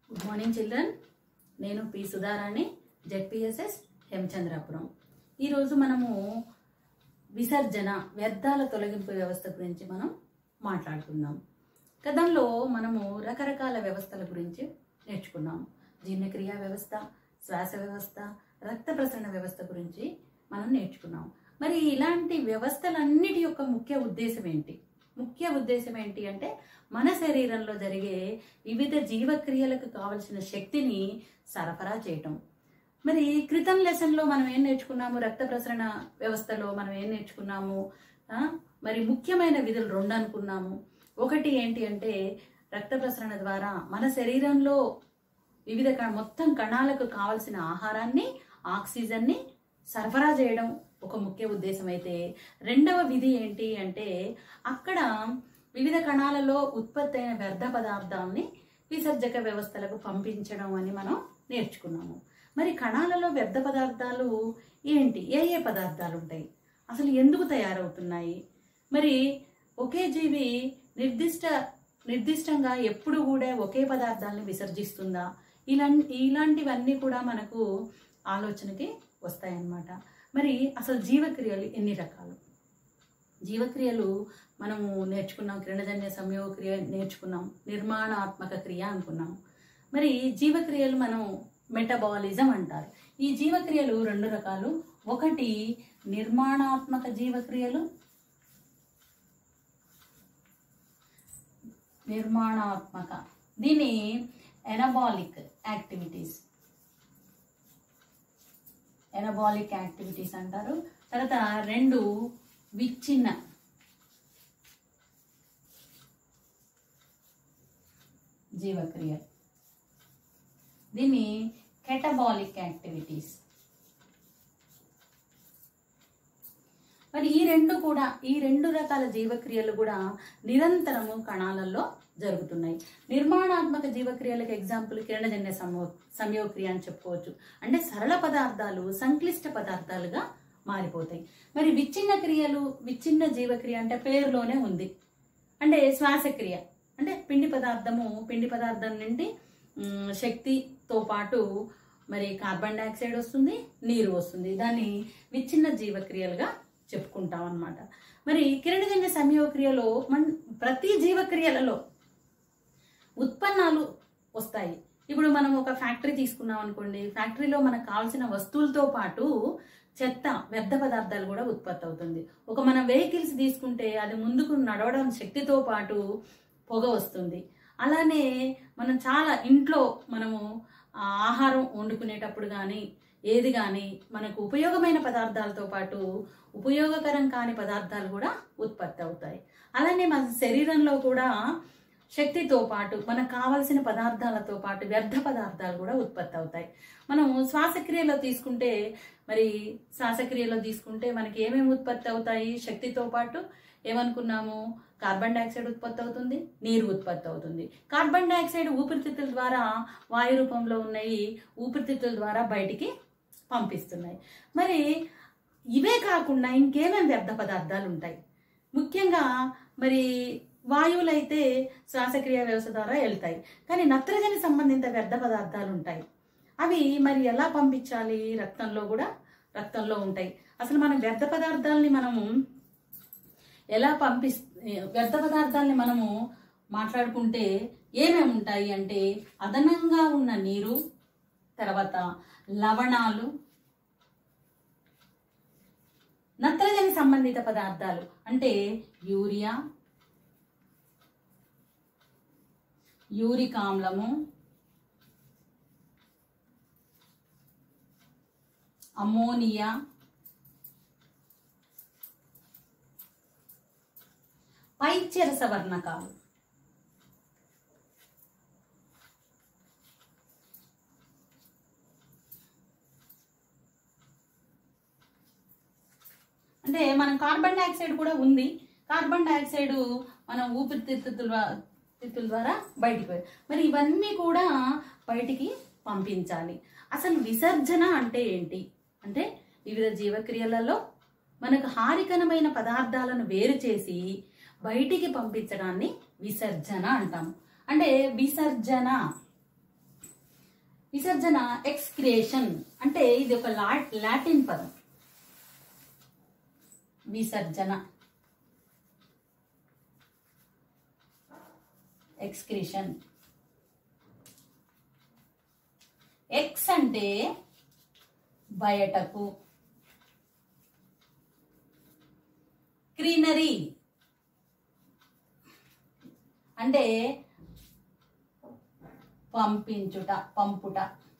Good morning children నేను P Sudharani ZPSS Hemachandrapuram ఈరోజు మనము విసర్జన వ్యర్థాల తొలగింపు వ్యవస్థ గురించి మనం మాట్లాడుకుందాం గతంలో మనము రకరకాల వ్యవస్థల గురించి నేర్చుకున్నాం జీర్ణక్రియ వ్యవస్థ శ్వాస వ్యవస్థ రక్త ప్రసరణ వ్యవస్థ గురించి మనం నేర్చుకున్నాం మరి ఇలాంటి వ్యవస్థలన్నిటి యొక్క ముఖ్య ఉద్దేశం ఏంటి ముఖ్య ఉద్దేశం ఏంటి అంటే మన శరీరంలో జరిగే వివిధ జీవక్రియలకు కావలసిన శక్తిని సరఫరా చేయటం మరి క్రితం లెసన్లో మనం ఏం నేర్చుకున్నాము రక్త ప్రసరణ వ్యవస్థలో మనం ఏం నేర్చుకున్నాము ఆ? మరి ముఖ్యమైన విధులు రెండు అనుకున్నాము ఒకటి ఏంటి అంటే రక్త ప్రసరణ ద్వారా మన శరీరంలో వివిధ క- మొత్తం కణాలకు కావలసిన ఆహారాన్ని ఆక్సిజన్ని సరఫరా చేయడం ఒక ముఖ్య ఉద్దేశం అయితే రెండవ విధి ఏంటి అంటే అక్కడ వివిధ కణాలలో ఉత్పత్తి అయిన వ్యర్థ పదార్థాలని విసర్జక వ్యవస్థలకు పంపించడం అని మనం నేర్చుకున్నాము మరి కణాలలో వ్యర్థ పదార్థాలు ఏంటి ఏ ఏ పదార్థాలు ఉంటాయి అసలు ఎందుకు తయారవుతున్నాయి మరి ఒకే జీవి నిర్దిష్ట నిర్దిష్టంగా ఎప్పుడు కూడా ఒకే పదార్థాలను విసర్జిస్తుందా ఇలా ఇలాంటివన్నీ కూడా మనకు ఆలోచనకి వస్తాయన్నమాట మరి అసలు జీవక్రియలు ఎన్ని రకాలు జీవక్రియలు మనము నేర్చుకున్నాం కిరణజన్య సంయోగ క్రియ నేర్చుకున్నాం నిర్మాణాత్మక క్రియ అనుకున్నాం మరి జీవక్రియలు మనం మెటబాలిజం అంటారు ఈ జీవక్రియలు రెండు రకాలు ఒకటి నిర్మాణాత్మక జీవక్రియలు నిర్మాణాత్మక దీన్ని ఎనబాలిక్ యాక్టివిటీస్ ఎనబాలిక్ యాక్టివిటీస్ అంటారు తర్వాత రెండు విచ్ఛిన్న జీవక్రియ దీన్ని కెటబాలిక్ యాక్టివిటీస్ మరి ఈ రెండు కూడా ఈ రెండు రకాల జీవక్రియలు కూడా నిరంతరము కణాలలో జరుగుతున్నాయి నిర్మాణాత్మక జీవక్రియలకు ఎగ్జాంపుల్ కిరణజన్య సమో సంయోగక్రియ అని చెప్పుకోవచ్చు అంటే సరళ పదార్థాలు సంక్లిష్ట పదార్థాలుగా మారిపోతాయి మరి విచ్ఛిన్న క్రియలు విచ్ఛిన్న జీవక్రియ అంటే పేరులోనే ఉంది అంటే శ్వాసక్రియ అంటే పిండి పదార్థము పిండి పదార్థం నుండి మ్, శక్తితో పాటు మరి కార్బన్ డైఆక్సైడ్ వస్తుంది నీరు వస్తుంది దాన్ని విచ్ఛిన్న జీవక్రియలుగా చెప్పుకుంటాం అన్నమాట మరి కిరణజన్య సంయోగక్రియలో మన ప్రతి జీవక్రియలలో ఉత్పన్నాలు వస్తాయి ఇప్పుడు మనం ఒక ఫ్యాక్టరీ తీసుకున్నాం అనుకోండి ఫ్యాక్టరీలో మనకు కావాల్సిన వస్తువులతో పాటు చెత్త వ్యర్థ పదార్థాలు కూడా ఉత్పత్తి అవుతుంది ఒక మన వెహికల్స్ తీసుకుంటే అది ముందుకు నడవడం శక్తితో పాటు పొగ వస్తుంది అలానే మనం చాలా ఇంట్లో మనము ఆ ఆహారం వండుకునేటప్పుడు కానీ ఏది కానీ మనకు ఉపయోగమైన పదార్థాలతో పాటు ఉపయోగకరం కాని పదార్థాలు కూడా ఉత్పత్తి అవుతాయి అలానే మన శరీరంలో కూడా శక్తితో పాటు మనకు కావలసిన పదార్థాలతో పాటు వ్యర్థ పదార్థాలు కూడా ఉత్పత్తి అవుతాయి మనం శ్వాసక్రియలో తీసుకుంటే మరి శ్వాసక్రియలో తీసుకుంటే మనకి ఏమేమి ఉత్పత్తి అవుతాయి శక్తితో పాటు ఏమనుకున్నాము కార్బన్ డైఆక్సైడ్ ఉత్పత్తి అవుతుంది నీరు ఉత్పత్తి అవుతుంది కార్బన్ డైఆక్సైడ్ ఊపిరితిత్తుల ద్వారా వాయు రూపంలో ఉన్నాయి ఊపిరితిత్తుల ద్వారా బయటికి పంపిస్తున్నాయి మరి ఇవే కాకుండా ఇంకేమేం వ్యర్థ పదార్థాలు ఉంటాయి ముఖ్యంగా మరి వాయువులు అయితే శ్వాసక్రియ వ్యవస్థ ద్వారా వెళ్తాయి కానీ నత్రజని సంబంధిత వ్యర్థ పదార్థాలు ఉంటాయి అవి మరి ఎలా పంపించాలి రక్తంలో కూడా రక్తంలో ఉంటాయి అసలు మనం వ్యర్థ పదార్థాలని మనము ఎలా పంపిస్ వ్యర్థ పదార్థాలని మనము మాట్లాడుకుంటే ఏమేమి ఉంటాయి అంటే అదనంగా ఉన్న నీరు తర్వాత లవణాలు నత్రజని సంబంధిత పదార్థాలు అంటే యూరియా యూరిక్ ఆమ్లము అమ్మోనియా పైచ్యరస వర్ణకాలు అంటే మనం కార్బన్ డైఆక్సైడ్ కూడా ఉంది కార్బన్ డైఆక్సైడ్ మనం ఊపిరితిత్తుల ద్వా- తిత్తుల ద్వారా బయటికి పోయి మరి ఇవన్నీ కూడా బయటికి పంపించాలి అసలు విసర్జన అంటే ఏంటి అంటే వివిధ జీవక్రియలలో మనకు హానికరమైన పదార్థాలను వేరు చేసి బయటికి పంపించడాన్ని విసర్జన అంటాము అంటే విసర్జన విసర్జన ఎక్స్క్రియేషన్ అంటే ఇది ఒక లా- లాటిన్ పదం విసర్జన ఎక్స్క్రిషన్ ఎక్స్ అంటే బయటకు క్రీనరీ అంటే పంపించుట పంపుట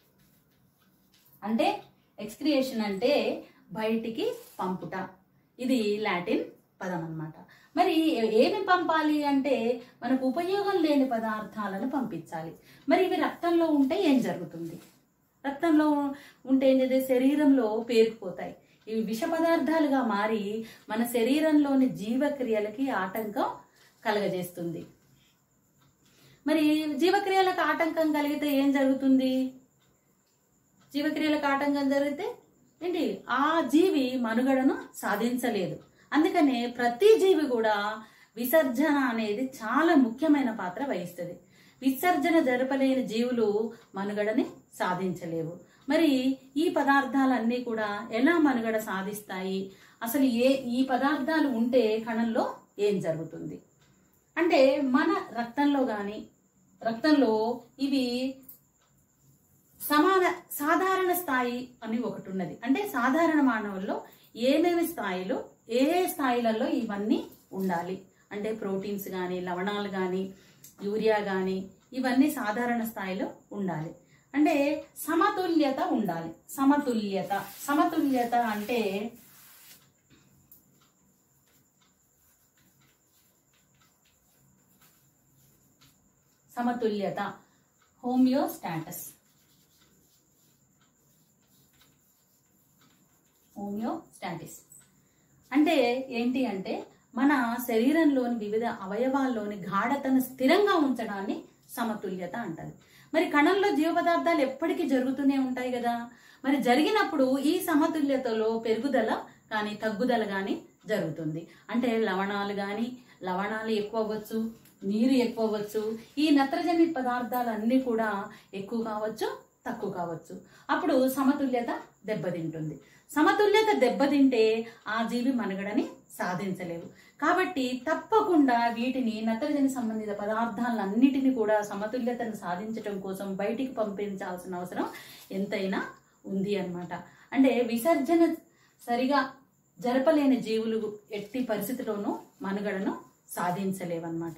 అంటే ఎక్స్క్రియేషన్ అంటే బయటికి పంపుట ఇది లాటిన్ పదం అన్నమాట మరి ఏ- ఏమి పంపాలి అంటే మనకు ఉపయోగం లేని పదార్థాలను పంపించాలి మరి ఇవి రక్తంలో ఉంటే ఏం జరుగుతుంది రక్తంలో ఉంటే ఏం చేస్తే శరీరంలో పేరుకుపోతాయి ఇవి విష పదార్థాలుగా మారి మన శరీరంలోని జీవక్రియలకి ఆటంకం కలగజేస్తుంది మరి జీవక్రియలకు ఆటంకం కలిగితే ఏం జరుగుతుంది జీవక్రియలకు ఆటంకం జరిగితే ఏంటి ఆ జీవి మనుగడను సాధించలేదు అందుకనే ప్రతి జీవి కూడా విసర్జన అనేది చాలా ముఖ్యమైన పాత్ర వహిస్తుంది విసర్జన జరపలేని జీవులు మనుగడని సాధించలేవు మరి ఈ పదార్థాలన్నీ కూడా ఎలా మనుగడ సాధిస్తాయి అసలు ఏ ఈ పదార్థాలు ఉంటే కణంలో ఏం జరుగుతుంది అంటే మన రక్తంలో కానీ రక్తంలో ఇవి సమాన సాధారణ స్థాయి అని ఒకటి ఉన్నది అంటే సాధారణ మానవుల్లో ఏమేమి స్థాయిలో ఏ ఏ స్థాయిలలో ఇవన్నీ ఉండాలి అంటే ప్రోటీన్స్ కానీ లవణాలు కానీ యూరియా కానీ ఇవన్నీ సాధారణ స్థాయిలో ఉండాలి అంటే సమతుల్యత ఉండాలి సమతుల్యత సమతుల్యత అంటే సమతుల్యత హోమియోస్టాటస్ హోమియోస్టాటిస్ అంటే ఏంటి అంటే మన శరీరంలోని వివిధ అవయవాల్లోని గాఢతను స్థిరంగా ఉంచడాన్ని సమతుల్యత అంటారు మరి కణంలో జీవ పదార్థాలు ఎప్పటికీ జరుగుతూనే ఉంటాయి కదా మరి జరిగినప్పుడు ఈ సమతుల్యతలో పెరుగుదల కానీ తగ్గుదల కానీ జరుగుతుంది అంటే లవణాలు కానీ లవణాలు ఎక్కువ అవ్వచ్చు నీరు ఎక్కువ అవ్వచ్చు ఈ నత్రజని పదార్థాలన్నీ కూడా ఎక్కువ కావచ్చు తక్కువ కావచ్చు అప్పుడు సమతుల్యత దెబ్బతింటుంది సమతుల్యత దెబ్బతింటే ఆ జీవి మనుగడని సాధించలేవు కాబట్టి తప్పకుండా వీటిని నత్రజని సంబంధిత పదార్థాలన్నిటిని కూడా సమతుల్యతను సాధించడం కోసం బయటికి పంపించాల్సిన అవసరం ఎంతైనా ఉంది అన్నమాట అంటే విసర్జన సరిగా జరపలేని జీవులు ఎట్టి పరిస్థితిలోనూ మనుగడను సాధించలేవన్నమాట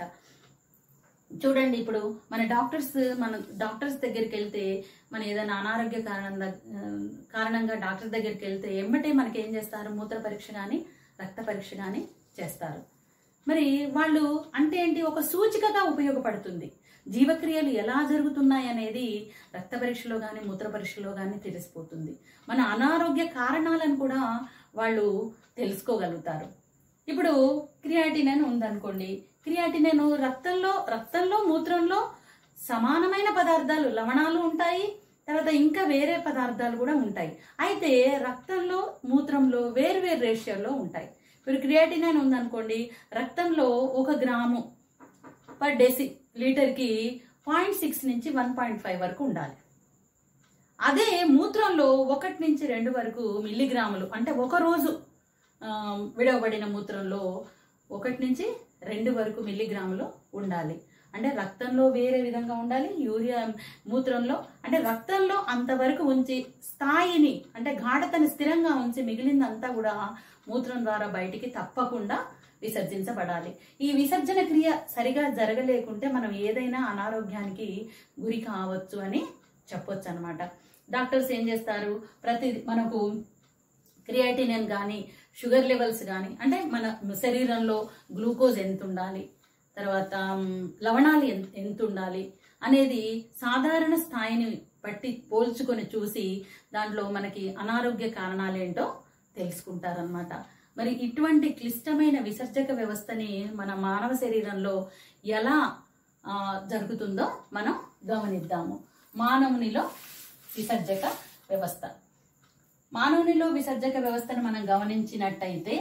చూడండి ఇప్పుడు మన డాక్టర్స్ మన డాక్టర్స్ దగ్గరికి వెళ్తే మన ఏదైనా అనారోగ్య కారణం దగ్- ఆ, కారణంగా డాక్టర్ దగ్గరికి వెళ్తే ఎమ్మటే మనకి ఏం చేస్తారు మూత్ర పరీక్ష కానీ రక్త పరీక్ష కానీ చేస్తారు మరి వాళ్ళు అంటే ఏంటి ఒక సూచికగా ఉపయోగపడుతుంది జీవక్రియలు ఎలా జరుగుతున్నాయి అనేది రక్త పరీక్షలో కానీ మూత్ర పరీక్షలో కానీ తెలిసిపోతుంది మన అనారోగ్య కారణాలను కూడా వాళ్ళు తెలుసుకోగలుగుతారు ఇప్పుడు క్రియాటినైన్ ఉందనుకోండి క్రియాటినైన్ రక్తంలో రక్తంలో మూత్రంలో సమానమైన పదార్థాలు లవణాలు ఉంటాయి తర్వాత ఇంకా వేరే పదార్థాలు కూడా ఉంటాయి అయితే రక్తంలో మూత్రంలో వేరు వేరు రేషియోలో ఉంటాయి ఇప్పుడు క్రియాటినైన్ ఉందనుకోండి రక్తంలో ఒక గ్రాము పర్ డెసి లీటర్కి పాయింట్ సిక్స్ నుంచి వన్ పాయింట్ ఫైవ్ వరకు ఉండాలి అదే మూత్రంలో ఒకటి నుంచి రెండు వరకు మిల్లీగ్రాములు అంటే ఒక రోజు ఆ, విడవబడిన మూత్రంలో ఒకటి నుంచి రెండు వరకు మిల్లీగ్రాములు ఉండాలి అంటే రక్తంలో వేరే విధంగా ఉండాలి యూరియా మూత్రంలో అంటే రక్తంలో అంతవరకు ఉంచి స్థాయిని అంటే గాఢతని స్థిరంగా ఉంచి మిగిలిందంతా కూడా మూత్రం ద్వారా బయటికి తప్పకుండా విసర్జించబడాలి ఈ విసర్జన క్రియ సరిగా జరగలేకుంటే మనం ఏదైనా అనారోగ్యానికి గురి కావచ్చు అని చెప్పొచ్చు అనమాట డాక్టర్స్ ఏం చేస్తారు ప్రతి మనకు క్రియాటినిన్ కానీ షుగర్ లెవెల్స్ కానీ అంటే మన శరీరంలో గ్లూకోజ్ ఎంత ఉండాలి తర్వాత మ్, లవణాలు ఎంత ఎంత ఉండాలి అనేది సాధారణ స్థాయిని బట్టి పోల్చుకొని చూసి దాంట్లో మనకి అనారోగ్య కారణాలు ఏంటో తెలుసుకుంటారనమాట మరి ఇటువంటి క్లిష్టమైన విసర్జక వ్యవస్థని మన మానవ శరీరంలో ఎలా ఆ, జరుగుతుందో మనం గమనిద్దాము మానవునిలో విసర్జక వ్యవస్థ మానవునిలో విసర్జక వ్యవస్థను మనం గమనించినట్టయితే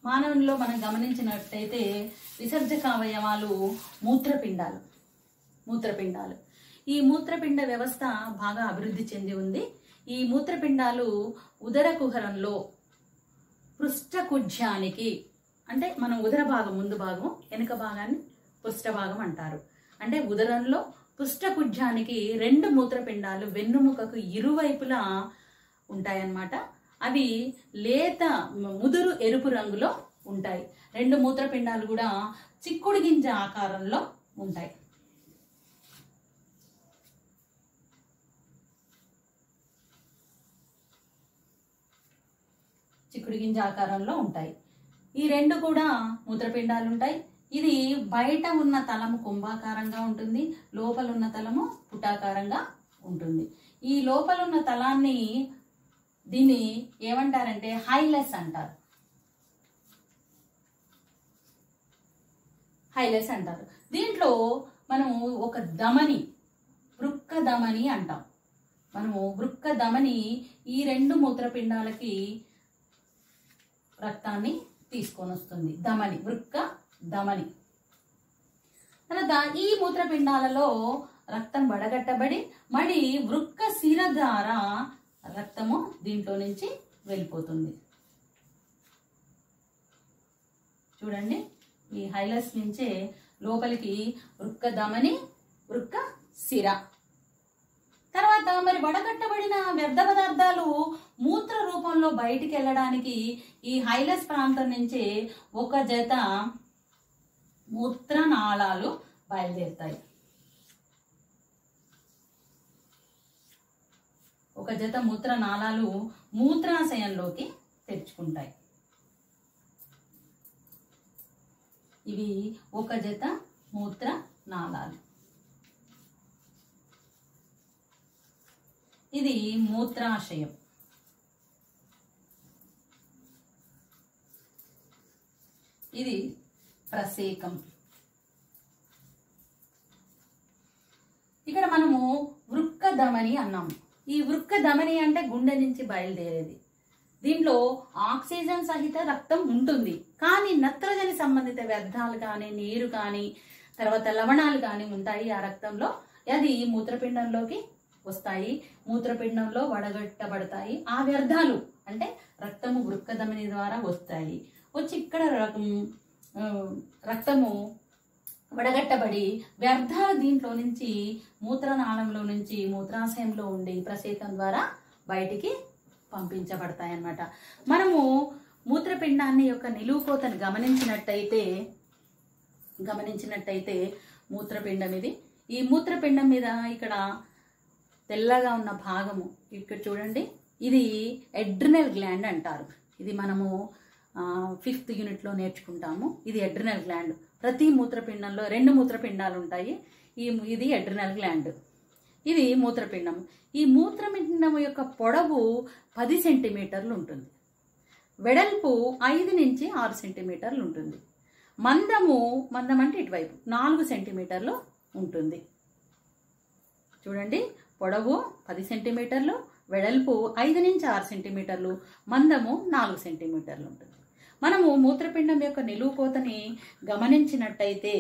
మానవునిలో మనం గమనించినట్టయితే విసర్జక అవయవాలు మూత్రపిండాలు మూత్రపిండాలు ఈ మూత్రపిండ వ్యవస్థ బాగా అభివృద్ధి చెంది ఉంది ఈ మూత్రపిండాలు ఉదర కుహరంలో పృష్ఠకుజ్యానికి అంటే మనం ఉదర భాగం ముందు భాగం వెనుక భాగాన్ని పృష్ఠ భాగం అంటారు అంటే ఉదరంలో పృష్ఠకుజ్యానికి రెండు మూత్రపిండాలు వెన్నుముకకు ఇరువైపులా ఉంటాయన్నమాట అవి లేత ముదురు ఎరుపు రంగులో ఉంటాయి రెండు మూత్రపిండాలు కూడా చిక్కుడు గింజ ఆకారంలో ఉంటాయి చిక్కుడు గింజ ఆకారంలో ఉంటాయి ఈ రెండు కూడా మూత్రపిండాలు ఉంటాయి ఇది బయట ఉన్న తలము కుంభాకారంగా ఉంటుంది లోపల ఉన్న తలము పుటాకారంగా ఉంటుంది ఈ లోపల ఉన్న తలాన్ని దీన్ని ఏమంటారంటే హైలెస్ అంటారు హైలెస్ అంటారు దీంట్లో మనము ఒక దమని వృక్క దమని అంటాం మనము వృక్క దమని ఈ రెండు మూత్రపిండాలకి రక్తాన్ని తీసుకొని వస్తుంది దమని వృక్క దమని తర్వాత ఈ మూత్రపిండాలలో రక్తం వడగట్టబడి మళ్ళీ వృక్క శిర ద్వారా రక్తము దీంట్లో నుంచి వెళ్ళిపోతుంది చూడండి ఈ హైలస్ నుంచే లోపలికి వృక్క దమని వృక్క శిర తర్వాత మరి వడగట్టబడిన వ్యర్థ పదార్థాలు మూత్ర రూపంలో బయటికి వెళ్ళడానికి ఈ హైలస్ ప్రాంతం నుంచి ఒక జత మూత్రనాళాలు బయలుదేరుతాయి ఒక జత మూత్రనాళాలు మూత్రాశయంలోకి తెరుచుకుంటాయి ఇవి ఒక జత మూత్ర నాళాలు ఇది మూత్రాశయం ఇది ప్రసేకం ఇక్కడ మనము వృక్క ధమని అన్నాము ఈ వృక్క ధమని అంటే గుండె నుంచి బయలుదేరేది దీంట్లో ఆక్సిజన్ సహిత రక్తం ఉంటుంది కానీ నత్రజని సంబంధిత వ్యర్థాలు కానీ నీరు కానీ తర్వాత లవణాలు కానీ ఉంటాయి ఆ రక్తంలో అది మూత్రపిండంలోకి వస్తాయి మూత్రపిండంలో వడగట్టబడతాయి ఆ వ్యర్థాలు అంటే రక్తము వృక్కధమని ద్వారా వస్తాయి వచ్చి ఇక్కడ రకం- ఆ, రక్తము వడగట్టబడి వ్యర్థాలు దీంట్లో నుంచి మూత్రనాళంలో నుంచి మూత్రాశయంలో ఉండి ప్రసేకం ద్వారా బయటికి పంపించబడతాయి అన్నమాట మనము మూత్రపిండాన్ని యొక్క నిలువుకోతను గమనించినట్టయితే గమనించినట్టయితే మూత్రపిండం ఇది ఈ మూత్రపిండం మీద ఇక్కడ తెల్లగా ఉన్న భాగము ఇక్కడ చూడండి ఇది ఎడ్రినల్ గ్లాండ్ అంటారు ఇది మనము ఫిఫ్త్ యూనిట్లో నేర్చుకుంటాము ఇది ఎడ్రినల్ గ్లాండ్ ప్రతి మూత్రపిండంలో రెండు మూత్రపిండాలు ఉంటాయి ఈ ఇది ఎడ్రినల్ గ్లాండ్ ఇది మూత్రపిండం ఈ మూత్రపిండం యొక్క పొడవు పది సెంటీమీటర్లు ఉంటుంది వెడల్పు ఐదు నుంచి ఆరు సెంటీమీటర్లు ఉంటుంది మందము మందం అంటే ఇటువైపు నాలుగు సెంటీమీటర్లు ఉంటుంది చూడండి పొడవు పది సెంటీమీటర్లు వెడల్పు ఐదు నుంచి ఆరు సెంటీమీటర్లు మందము నాలుగు సెంటీమీటర్లు ఉంటుంది మనము మూత్రపిండం యొక్క నిలువు కోతని గమనించినట్టయితే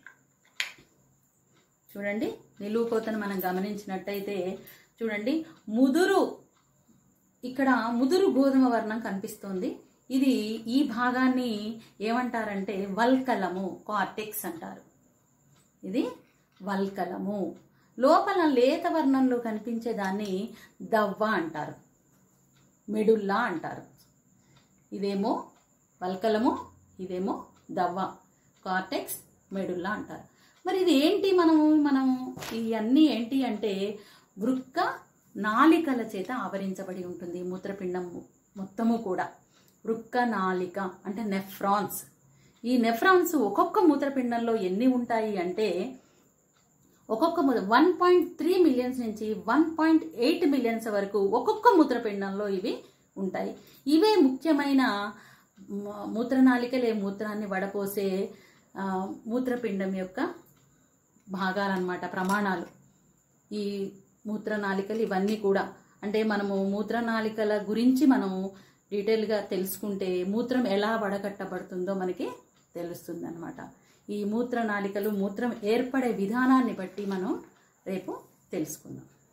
చూడండి నిలువు కోతను మనం గమనించినట్టయితే చూడండి ముదురు ఇక్కడ ముదురు గోధుమ వర్ణం కనిపిస్తుంది ఇది ఈ భాగాన్ని ఏమంటారంటే వల్కలము కార్టెక్స్ అంటారు ఇది వల్కలము లోపల లేత వర్ణంలో కనిపించే దాన్ని దవ్వ అంటారు మెడుల్లా అంటారు ఇదేమో వల్కలము ఇదేమో దవ్వ కార్టెక్స్ మెడుల్లా అంటారు మరి ఇది ఏంటి మనము మనం ఇవన్నీ ఏంటి అంటే వృక్క నాలికల చేత ఆవరించబడి ఉంటుంది ఈ మూత్రపిండం మొత్తము కూడా వృక్క నాలిక అంటే నెఫ్రాన్స్ ఈ నెఫ్రాన్స్ ఒక్కొక్క మూత్రపిండంలో ఎన్ని ఉంటాయి అంటే ఒక్కొక్క వన్ పాయింట్ త్రీ మిలియన్స్ నుంచి వన్ పాయింట్ ఎయిట్ మిలియన్స్ వరకు ఒక్కొక్క మూత్రపిండంలో ఇవి ఉంటాయి ఇవే ముఖ్యమైన మ- మూత్రనాళికలే మూత్రాన్ని వడపోసే ఆ, మూత్రపిండం యొక్క భాగాలన్నమాట ప్రమాణాలు ఈ మూత్రనాళికలు ఇవన్నీ కూడా అంటే మనము మూత్రనాళికల గురించి మనము డీటెయిల్గా తెలుసుకుంటే మూత్రం ఎలా వడకట్టబడుతుందో మనకి తెలుస్తుంది అనమాట ఈ మూత్ర నాళికలు మూత్రం ఏర్పడే విధానాన్ని బట్టి మనం రేపు తెలుసుకుందాం